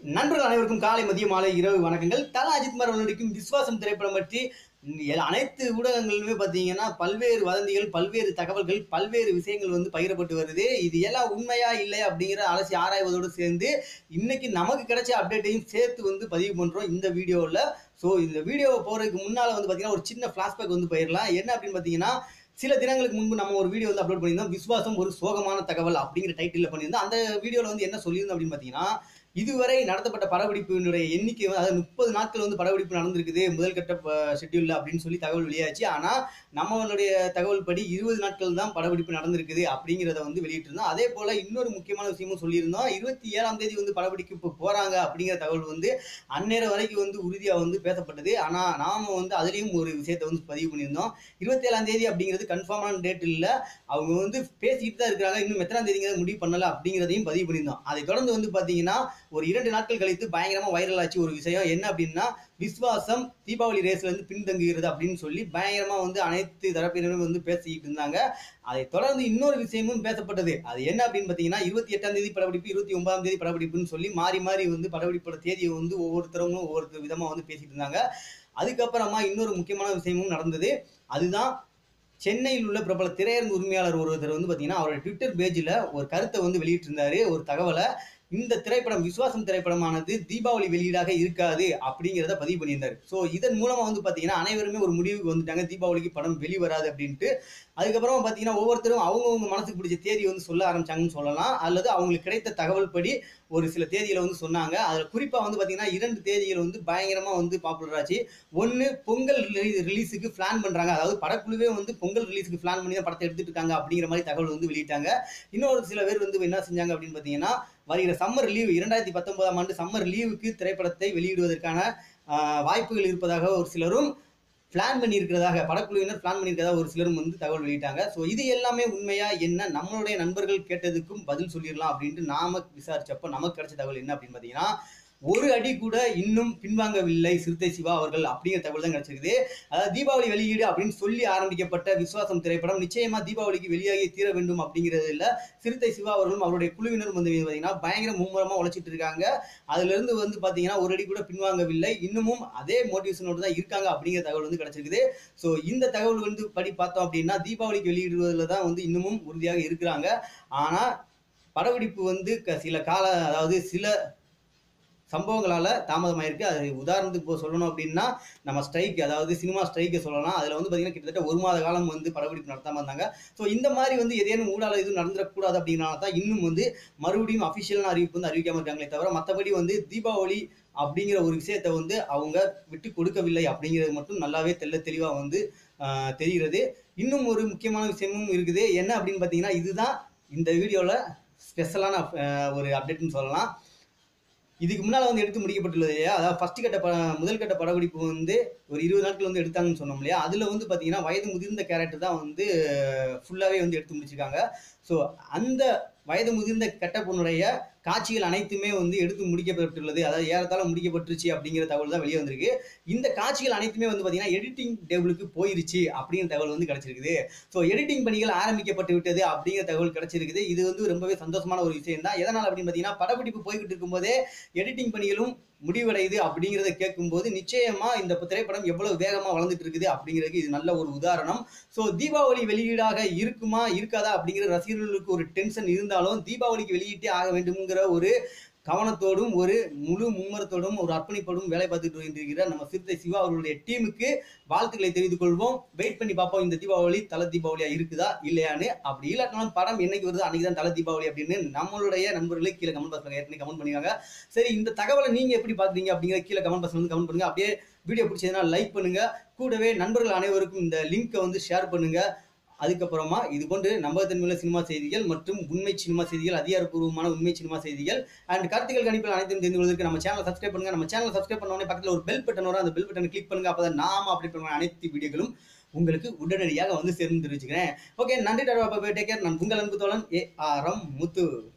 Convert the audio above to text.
நண்பர்கள் அனைவருக்கும் காலை மதிய மாலை இரவு வணக்கங்கள் தல அஜித் குமார் நடிக்கும் விஸ்வாசம் திரைப்படம் பற்றி எ- அனைத்து ஊடகங்களிலுமே பார்த்தீங்கன்னா பல்வேறு வதந்திகள் பல்வேறு தகவல்கள் பல்வேறு விஷயங்கள் வந்து பகிரப்பட்டு வருது இது எல்லாம் உண்மையா இல்லையா அப்படிங்கிற அலசி ஆராய்வதோடு சேர்ந்து இன்னைக்கு நமக்கு கிடைச்ச அப்டேட்டையும் சேர்த்து வந்து பதிவு பண்றோம் இந்த வீடியோவில் ஸோ இந்த வீடியோவை போறதுக்கு முன்னால வந்து பார்த்தீங்கன்னா ஒரு சின்ன ஃபிளாஷ்பேக் வந்து போயிடலாம் என்ன அப்படின்னு பார்த்தீங்கன்னா சில தினங்களுக்கு முன்பு நம்ம ஒரு வீடியோ வந்து அப்லோட் பண்ணியிருந்தோம் விஸ்வாசம் ஒரு சோகமான தகவல் அப்படிங்கிற டைட்டில் பண்ணியிருந்தோம் அந்த வீடியோவில் வந்து என்ன சொல்லியிருந்தோம் அப்படின்னு பார்த்தீங்கன்னா இதுவரை நடத்தப்பட்ட படப்பிடிப்பினுடைய எண்ணிக்கை வந்து அதாவது முப்பது நாட்கள் வந்து படப்பிடிப்பு நடந்திருக்குது முதல் கட்ட ஷெட்யூலில் அப்படின்னு சொல்லி தகவல் வெளியாச்சு ஆனால் நம்மளுடைய தகவல் படி இருபது நாட்கள் தான் படப்பிடிப்பு நடந்திருக்குது அப்படிங்கிறத வந்து வெளியிட்டிருந்தோம் அதே போல் இன்னொரு முக்கியமான விஷயமும் சொல்லியிருந்தோம் இருபத்தி ஏழாம் தேதி வந்து படப்பிடிப்பு இப்போ போகிறாங்க அப்படிங்கிற தகவல் வந்து அந்நேரம் வரைக்கும் வந்து உறுதியாக வந்து பேசப்பட்டது ஆனால் நாம வந்து அதுலேயும் ஒரு விஷயத்தை வந்து பதிவு பண்ணியிருந்தோம் இருபத்தேழாம் தேதி அப்படிங்கிறது கன்ஃபார்மான டேட் இல்லை அவங்க வந்து பேசிக்கிட்டு தான் இருக்கிறாங்க இன்னும் எத்தனாம் தேதிங்கிறத முடிவு பண்ணல அப்படிங்கிறதையும் பதிவு பண்ணியிருந்தோம் அதை தொடர்ந்து வந்து பார்த்தீங்கன்னா ஒரு இரண்டு நாட்கள் கழித்து பயங்கரமா வைரல் ஆச்சு ஒரு விஷயம் என்ன அப்படின்னா விஸ்வாசம் தீபாவளி ரேஸ்ல இருந்து பின்தங்குகிறது அப்படின்னு சொல்லி பயங்கரமா வந்து அனைத்து தரப்பினரும் வந்து பேசிக்கிட்டு இருந்தாங்க அதை தொடர்ந்து இன்னொரு விஷயமும் பேசப்பட்டது அது என்ன அப்படின்னு பார்த்தீங்கன்னா இருபத்தி எட்டாம் தேதி படப்பிடிப்பு இருபத்தி ஒன்பதாம் தேதி படப்பிடிப்புன்னு சொல்லி மாறி மாறி வந்து படப்பிடிப்போட தேதியை வந்து ஒவ்வொருத்தரவங்களும் ஒவ்வொரு விதமா வந்து பேசிட்டு இருந்தாங்க அதுக்கப்புறமா இன்னொரு முக்கியமான விஷயமும் நடந்தது அதுதான் சென்னையில் உள்ள பிரபல திரையரங்கு உரிமையாளர் ஒருத்தர் வந்து பார்த்தீங்கன்னா அவரோட ட்விட்டர் பேஜில் ஒரு கருத்தை வந்து வெளியிட்டிருந்தாரு ஒரு தகவலை இந்த திரைப்படம் விஸ்வாசம் திரைப்படமானது தீபாவளி வெளியீடாக இருக்காது அப்படிங்கிறத பதிவு பண்ணியிருந்தாரு ஸோ இதன் மூலமா வந்து பார்த்தீங்கன்னா அனைவருமே ஒரு முடிவுக்கு வந்துட்டாங்க தீபாவளிக்கு படம் வெளிவராது அப்படின்ட்டு அதுக்கப்புறமா பார்த்தீங்கன்னா ஒவ்வொருத்தரும் அவங்கவுங்க மனசுக்கு பிடிச்ச தேதி வந்து சொல்ல ஆரம்பிச்சாங்கன்னு சொல்லலாம் அல்லது அவங்களுக்கு கிடைத்த தகவல் படி ஒரு சில தேதிகளை வந்து சொன்னாங்க அதில் குறிப்பாக வந்து பார்த்தீங்கன்னா இரண்டு தேதிகள் வந்து பயங்கரமாக வந்து பாப்புலர் ஆச்சு ஒன்று பொங்கல் ரிலீஸுக்கு பிளான் பண்ணுறாங்க அதாவது படக்குழுவே வந்து பொங்கல் ரிலீஸுக்கு பிளான் பண்ணி தான் படத்தை எடுத்துட்டு இருக்காங்க அப்படிங்கிற மாதிரி தகவல் வந்து வெளியிட்டாங்க இன்னொரு சில பேர் வந்து என்ன செஞ்சாங்க அப்படின்னு பார்த்தீங்கன்னா வருகிற சம்மர் லீவ் இரண்டாயிரத்தி பத்தொன்பதாம் ஆண்டு சம்மர் லீவுக்கு திரைப்படத்தை வெளியிடுவதற்கான ஆஹ், வாய்ப்புகள் இருப்பதாக ஒரு சிலரும் பிளான் பண்ணியிருக்கிறதாக படக்குழுவினர் பிளான் பண்ணியிருக்கிறதா ஒரு சிலரும் வந்து தகவல் வெளியிட்டாங்க ஸோ இது எல்லாமே உண்மையா என்ன நம்மளுடைய நண்பர்கள் கேட்டதுக்கும் பதில் சொல்லிடலாம் அப்படின்ட்டு நாம விசாரிச்சப்போ நமக்கு கிடைச்ச தகவல் என்ன அப்படின்னு பார்த்தீங்கன்னா ஒரு அடி கூட இன்னும் பின்வாங்கவில்லை சிறுத்தை சிவா அவர்கள் அப்படிங்கிற தகவல் தான் கிடைச்சிருக்குது அதாவது தீபாவளி வெளியீடு அப்படின்னு சொல்லி ஆரம்பிக்கப்பட்ட விஸ்வாசம் திரைப்படம் நிச்சயமா தீபாவளிக்கு வெளியாகி தீர வேண்டும் அப்படிங்கிறது இல்ல சிறுத்தை சிவா அவர்களும் அவருடைய குழுவினரும் வந்து பார்த்தீங்கன்னா பயங்கர மும்முரமா உழைச்சிட்டு இருக்காங்க அதுல இருந்து வந்து பாத்தீங்கன்னா ஒரு அடி கூட பின்வாங்கவில்லை இன்னமும் அதே மோட்டிவேஷனோட தான் இருக்காங்க அப்படிங்கிற தகவல் வந்து கிடைச்சிருக்குது ஸோ இந்த தகவல் வந்து படி பார்த்தோம் அப்படின்னா தீபாவளிக்கு வெளியிடுவதில் தான் வந்து இன்னமும் உறுதியாக இருக்கிறாங்க ஆனா படப்பிடிப்பு வந்து க- சில கால அதாவது சில சம்பவங்களால தாமதமாயிருக்கு அது உதாரணத்துக்கு இப்போ சொல்லணும் அப்படின்னா நம்ம ஸ்ட்ரைக் அதாவது சினிமா ஸ்ட்ரைக்கை சொல்லலாம் அதில் வந்து பார்த்தீங்கன்னா கிட்டத்தட்ட ஒரு மாத காலம் வந்து படப்பிடிப்பு நடத்தாம இருந்தாங்க ஸோ இந்த மாதிரி வந்து ஏதேனும் ஊடால எதுவும் நடந்துடக்கூடாது அப்படின்னால தான் இன்னும் வந்து மறுபடியும் அஃபிஷியலான அறிவிப்பு வந்து அறிவிக்காம இருக்காங்களே தவிர மற்றபடி வந்து தீபாவளி அப்படிங்கிற ஒரு விஷயத்தை வந்து அவங்க விட்டு கொடுக்கவில்லை அப்படிங்கிறது மட்டும் நல்லாவே தெள்ள தெளிவாக வந்து ஆஹ், தெரிகிறது இன்னும் ஒரு முக்கியமான விஷயமும் இருக்குது என்ன அப்படின்னு பார்த்தீங்கன்னா இதுதான் இந்த வீடியோவில் ஸ்பெஷலான ஒரு அப்டேட்னு சொல்லலாம் இதுக்கு முன்னால் வந்து எடுத்து முடிக்கப்பட்டுள்ளது இல்லையா அதாவது ஃபர்ஸ்ட் கட்ட ப முதல் கட்ட படப்பிடிப்பு வந்து ஒரு இருபது நாட்கள் வந்து எடுத்தாங்கன்னு சொன்னோம் இல்லையா அதில் வந்து பார்த்தீங்கன்னா வயது முதிர்ந்த கேரக்டர் தான் வந்து ஃபுல்லாகவே வந்து எடுத்து முடிச்சிருக்காங்க ஸோ அந்த வயது முதிர்ந்த கெட்ட பொண்ணுடைய காட்சிகள் அனைத்துமே வந்து எடுத்து முடிக்கப்பட்டுள்ளது அதாவது ஏறத்தாழ முடிக்கப்பட்டுருச்சு அப்படிங்கிற தகவல் தான் வெளியே வந்திருக்கு இந்த காட்சிகள் அனைத்துமே வந்து பார்த்தீங்கன்னா எடிட்டிங் டேபிளுக்கு போயிருச்சு அப்படிங்கிற தகவல் வந்து கிடைச்சிருக்குது ஸோ எடிட்டிங் பணிகள் ஆரம்பிக்கப்பட்டு விட்டது அப்படிங்கிற தகவல் கிடைச்சிருக்குது இது வந்து ரொம்பவே சந்தோஷமான ஒரு விஷயம் தான் எதனால் அப்படின்னு பார்த்தீங்கன்னா படப்பிடிப்பு போய்கிட்டு இருக்கும்போதே எடிட்டிங் பணிகளும் முடிவடையுது அப்படிங்கிறத கேட்கும்போது நிச்சயமா இந்த திரைப்படம் எவ்வளவு வேகமா வளர்ந்துட்டு இருக்குது அப்படிங்கிறதுக்கு இது நல்ல ஒரு உதாரணம் ஸோ தீபாவளி வெளியீடாக இருக்குமா இருக்காதா அப்படிங்கிற ரசிகர்களுக்கு ஒரு டென்ஷன் இருந்தாலும் தீபாவளிக்கு வெளியிட்டே ஆக வேண்டும்ங்கிற ஒரு கவனத்தோடும் ஒரு முழு மும்மரத்தோடும் ஒரு அர்ப்பணிப்போடும் வேலை பார்த்துட்டு வருகின்ற நம்ம சிறுத்தை சிவா அவர்களுடைய டீமுக்கு வாழ்த்துக்களை தெரிவித்துக் கொள்வோம் வெயிட் பண்ணி பார்ப்போம் இந்த தீபாவளி தலை தீபாவளியா இருக்குதா இல்லையான்னு அப்படி இல்லாட்டாலும் படம் என்னைக்கு வருது அன்னைக்கு தான் தலை தீபாவளி அப்படின்னு நம்மளுடைய நண்பர்களே கீழே கமெண்ட் பாக்ஸ்ல ஏற்கனவே கமெண்ட் பண்ணிருக்காங்க சரி இந்த தகவலை நீங்க எப்படி பாக்குறீங்க அப்படிங்கிற கீழே கமெண்ட் பாக்ஸ்ல வந்து கமெண்ட் பண்ணுங்க அப்படியே வீடியோ பிடிச்சதுன்னா லைக் பண்ணுங்க கூடவே நண்பர்கள் அனைவருக்கும் இந்த லிங்கை வந்து ஷேர் பண்ணுங்க அதுக்கப்புறமா இது போன்று நம்பகத்தன்மையுள்ள சினிமா செய்திகள் மற்றும் உண்மை சினிமா செய்திகள் அதிகாரப்பூர்வமான உண்மை சினிமா செய்திகள் அண்ட் கருத்துக்கள் கணிப்பில் அனைத்தும் தெரிந்து கொள்வதற்கு நம்ம சேனலை சப்ஸ்கிரைப் பண்ணுங்க நம்ம சேனலை சப்ஸ்கிரைப் பண்ண உடனே பக்கத்தில் ஒரு பெல் பட்டன் வரும் அந்த பெல் பட்டனை கிளிக் பண்ணுங்க அப்பதான் நாம அப்டேட் பண்ணுற அனைத்து வீடியோகளும் உங்களுக்கு உடனடியாக வந்து சேர்ந்து தெரிவிச்சுக்கிறேன் ஓகே நன்றி டாடா டேக் கேர் நான் உங்கள் அன்பு தோழன் ஏ ஆர் எம் முத்து